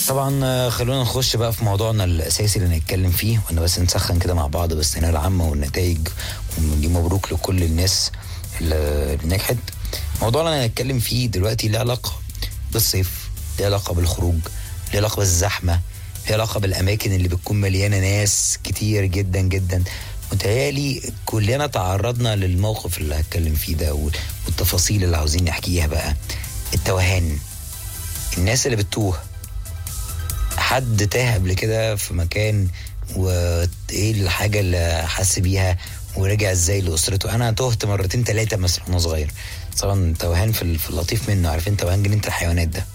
طبعا خلونا نخش بقى في موضوعنا الاساسي اللي هنتكلم فيه وانا بس نسخن كده مع بعض بالثانويه العامه والنتائج ودي مبروك لكل الناس اللي نجحت موضوعنا اللي هنتكلم فيه دلوقتي له علاقه بالصيف له علاقه بالخروج له علاقه بالزحمه له علاقه بالاماكن اللي بتكون مليانه ناس كتير جدا جدا متهيألي كلنا تعرضنا للموقف اللي هتكلم فيه ده والتفاصيل اللي عاوزين نحكيها بقى التوهان الناس اللي بتتوه حد تاه قبل كده في مكان وايه الحاجه اللي حس بيها ورجع ازاي لاسرته انا تهت مرتين ثلاثه مثلا وانا صغير طبعا توهان في في اللطيف منه عارفين توهان جنينه الحيوانات ده